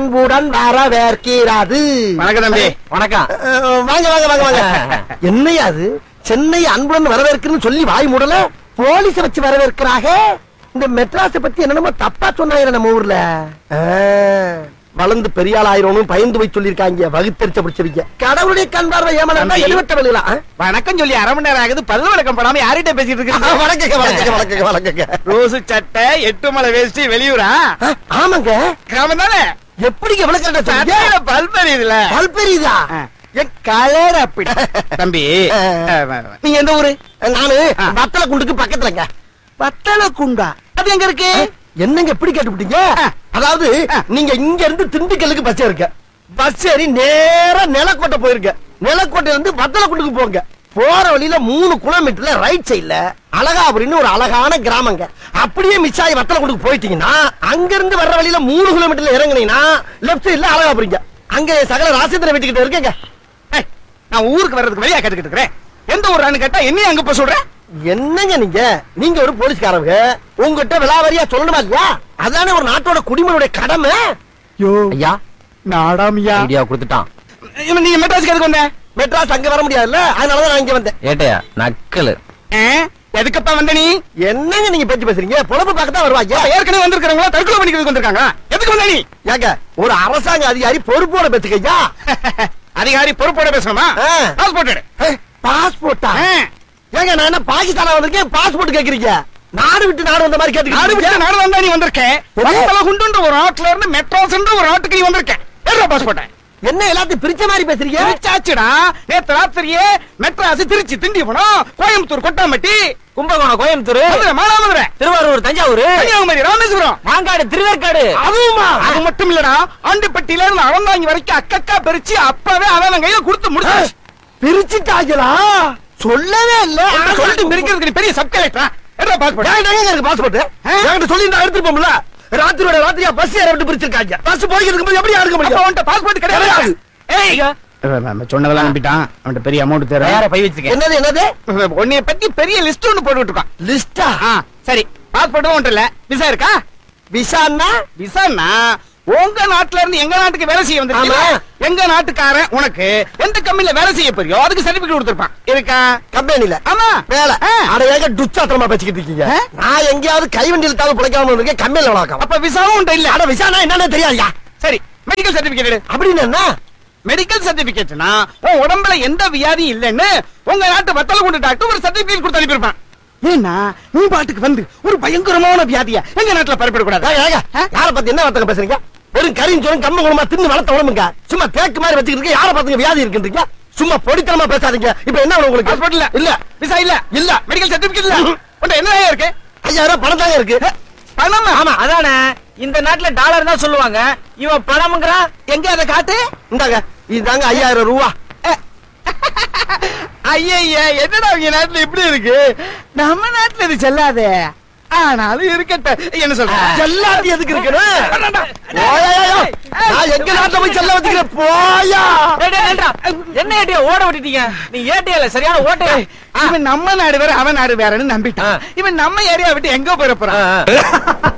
அன்புடன் வரவேற்கிறது வணக்கம் தம்பி வணக்கம் அஹ், வாங்க வாங்க வாங்க வாங்க என்னையா அது சென்னை அன்புடன் வரவேற்கிறன்னு சொல்லி வாய் மூடல போலீஸ வச்சு வரவேற்கிறாக இந்த மெட்ராஸ பத்தி என்னென்னமோ தப்பா சொன்னாங்க நம்ம ஊர்ல அஹ், வளர்ந்து பெரிய ஆள் ஆயிரணும் பயந்து போய் சொல்லிருக்காங்க வகுத்தறிச்ச பிடிச்சிருக்க கடவுளுடைய கண் பார்வை ஏமாந்தா தம்பி. எழுவட்ட விழுகலாம் வணக்கம் சொல்லி அரை மணி நேரம் ஆகுது பல்லு வழக்கம் படாம யார்கிட்ட பேசிட்டு இருக்கு வணக்கங்க வணக்கங்க வணக்கங்க வணக்கங்க ரோசு சட்டை எட்டு மலை வேஷ்டி வெளியூரா அஹ், ஆமாங்க கிராமம் தானே எப்படிங்க விளக்கட்ட சட்டையில சொல்றீங்க பல் தெரியுதுல பல்பெரியுதா ஆ. என் கலர் அப்படி தம்பி ஆ. அஹ், நீங்க எந்த ஊரு நானு ஆ. வத்தல குண்டுக்கு பக்கத்துலங்க பத்தல குண்டா அது எங்க இருக்கு என்னங்க எப்படி கேட்டுவிட்டீங்க ஆ. அதாவது ஆ. நீங்க இங்க இருந்து திண்டுக்கல்லுக்கு பஸ் ஏறுங்க பஸ் ஏறி நேரா நிலக்கோட்டை போயிருங்க நிலக்கோட்டையில இருந்து வத்தலக்குண்டுக்கு போங்க போற வழியில மூணு கிலோமீட்டர்ல ரைட் சைடுல அழகாபுரின்னு ஒரு அழகான கிராமங்க அப்படியே மிஸ் ஆகி வத்தலக்குண்டுக்கு போயிட்டீங்கன்னா அங்க இருந்து வர்ற வழியில மூணு கிலோமீட்டர்ல இறங்குனீங்கன்னா லெஃப்ட் சைடுல அழகாபுரிங்க அங்க சகல ராசேந்திர வீட்டுக்கிட்ட இருக்கேங்க ஏய், நான் ஊருக்கு வர்றதுக்கு வெளியா கேட்டுக்கிட்டு இருக்கிறேன் எந்த ஊரான்னு கேட்டா என்னையும் அங்க போய் சொல்றேன் என்னங்க நீங்க நீங்க ஒரு போலீஸ்காரங்க உங்ககிட்ட விலாவரியா சொல்லணுமா இல்லையா அதானே ஒரு நாட்டோட குடிமனுடைய கடமை யோ ஐயா நாடாமியா ஐடியா கொடுத்துட்டான் இவன் நீங்க மெட்ராஸ்க்கு எதுக்கு வந்த மெட்ராஸ் அங்க வர முடியாதுல்ல அதனாலதான் நான் இங்க வந்தேன் ஏட்டையா நக்கலு ஆ? எதுக்குப்பா வந்த நீ என்னங்க நீங்க பேச்சு பேசுறீங்க பொழப்பு பார்க்க தான் வருவாங்க அப்ப ஏற்கனவே வந்திருக்கிறவங்களா தற்கொலை பண்ணிக்கிறதுக்கு வந்திருக்காங்க எதுக்கு வந்த நீ ஏங்க ஒரு அரசாங்க அதிகாரி பொறுப்போட பேசுக்கையா அதிகாரி பொறுப்போட பேசணுமா ஆ. பாஸ்போர்ட் எடு பாஸ்போர்ட்டா ஆ. ஏங்க நான் என்ன பாகிஸ்தானா வந்திருக்கேன் பாஸ்போர்ட் கேக்குறீங்க நாடு விட்டு நாடு வந்த மாதிரி நாடு விட்டு கேட்டுக்கிட்டு நாடு வந்தா நீ வந்திருக்க எது? வத்தலகுண்டுன்ற ஒரு நாட்டுல இருந்து மெட்ராஸ்ன்ற ஒரு நாட்டுக்கு நீ வந்திருக்க ஏறா பாஸ்போர்ட் என்ன எல்லாத்தையும் பிரிச்ச மாதிரி பேசுறீங்க திருச்சாச்சுடா நேத்து ராத்திரியே மெட்ராஸ் திருச்சி திண்டிவனம் கோயம்புத்தூர் கொட்டாம்பட்டி கும்பகோணம் கோயம்புத்தூர் மதுரை மானாமதுரை திருவாரூர் தஞ்சாவூர் கன்னியாகுமரி ராமேஸ்வரம் மாங்காடு திருவேற்காடு அதுவுமா அது மட்டும் இல்லடா ஆண்டிப்பட்டியில இருந்து அவந்தாங்கி வரைக்கும் அக்கக்கா பிரிச்சு அப்பவே அவன் கையில கொடுத்து முடிச்சு பிரிச்சுட்டாங்களா சொல்லவே இல்ல சொல்லிட்டு மிரிக்கிறதுக்கு நீ பெரிய சப் கலெக்டரா ஏறா பாஸ்போர்ட் ஏன் ஏங்க எனக்கு பாஸ்போர்ட் என்கிட்ட சொல்லி நான் எடுத்துட்டு போம்ல ராத்திரியோட ராத்திரியா பஸ் ஏற விட்டு பிரிச்சிருக்காங்க பஸ் போய்க்கு இருக்கும்போது எப்படி எடுக்க அப்ப முடியும் அவன்கிட்ட பாஸ்போர்ட் கிடையாது கிடையாது. ஏய் சொன்னதெல்லாம் நம்பிட்டான் அவன்கிட்ட பெரிய அமௌண்ட் யார பை வச்சிருக்கேன் என்னது என்னது உன்னைய பத்தி பெரிய லிஸ்ட் ஒண்ணு போட்டு விட்டுருக்கான் லிஸ்டா ஆ, சரி பாஸ்போர்ட்டும் ஒன்றும் இல்ல விசா இருக்கா விசான்னா விசான்னா உங்க நாட்டுல இருந்து எங்க நாட்டுக்கு வேலை செய்ய வந்திருக்கீங்க ஆமா. எங்க நாட்டுக்காரன் உனக்கு எந்த கம்பெனில வேலை செய்ய போறியோ அதுக்கு சர்டிபிகேட் கொடுத்திருப்பான் இருக்கா கம்பெனில ஆமா வேலை ஆ. அட ஏங்க டுச்சாத்திரமா பேசிக்கிட்டு இருக்கீங்க ஆ? நான் எங்கேயாவது கைவண்டியில் தாவு பிழைக்காம இருக்கேன் கம்பெனில வளர்க்கலாம் அப்ப விசாவும் உன்ட்ட இல்ல அட விசானா என்னன்னு தெரியாதுயா சரி மெடிக்கல் சர்டிபிகேட் எடு அப்படின்னு என்ன மெடிக்கல் சர்டிபிகேட்னா உன் உடம்புல எந்த வியாதியும் இல்லைன்னு உங்க நாட்டு வத்தல கொண்டு டாக்டர் ஒரு சர்டிபிகேட் கொடுத்து அனுப்பியிருப்பான் ஏன்னா நீ பாட்டுக்கு வந்து ஒரு பயங்கரமான வியாதிய எங்க நாட்டுல பரப்பிட கூடாது ஏங்க, ஏங்க, யார பத்தி என்ன வார்த்தை பேசுறீங்க வெறும் கரியும் சொல்லும் கம்ம குணமா தின்னு வளர்த்த உடம்புங்க சும்மா தேக்கு மாதிரி வச்சுக்கிட்டு இருக்க யார பாத்துங்க வியாதி இருக்குன்றீங்க சும்மா பொடித்தனமா பேசாதீங்க இப்ப என்ன வேணும் உங்களுக்கு பாஸ்போர்ட் இல்ல இல்ல விசா இல்ல இல்ல. மெடிக்கல் சர்டிபிகேட் இல்ல ம்ஹும். உன்ட்ட என்ன இருக்கு ஐயாயிரம் ரூபாய் பணம் தாங்க இருக்கு பணமா ஆமா அதானே இந்த நாட்டுல டாலர் தான் சொல்லுவாங்க இவன் பணம்ங்கிறான் எங்க அதை காட்டு இந்தாங்க இதுதாங்க ஐயாயிரம் ரூபா ஐயா என்னடா உங்க நாட்டுல இப்படி இருக்கு நம்ம நாட்டுல இது செல்லாதே ஆனாலும் இருக்கட்டும் என்ன சொல்ற எல்லாத்தையும் எதுக்கு இருக்கணும் ஓயா, ஓயா, ஓயா. நான் எங்க நாட்டுல போய் செல்ல வச்சுக்கிறேன் போயா டேய், டேய், நில்றா. என்ன ஏட்டியா ஓட விட்டுட்டீங்க நீ ஏட்டியா இல்ல சரியான ஓட்டையா இவன் நம்ம நாடு வேற அவன் நாடு வேறன்னு நம்பிட்டான் ஆ. இவன் நம்ம ஏரியா விட்டு எங்க போயிட போறான் ஆ, ஆ.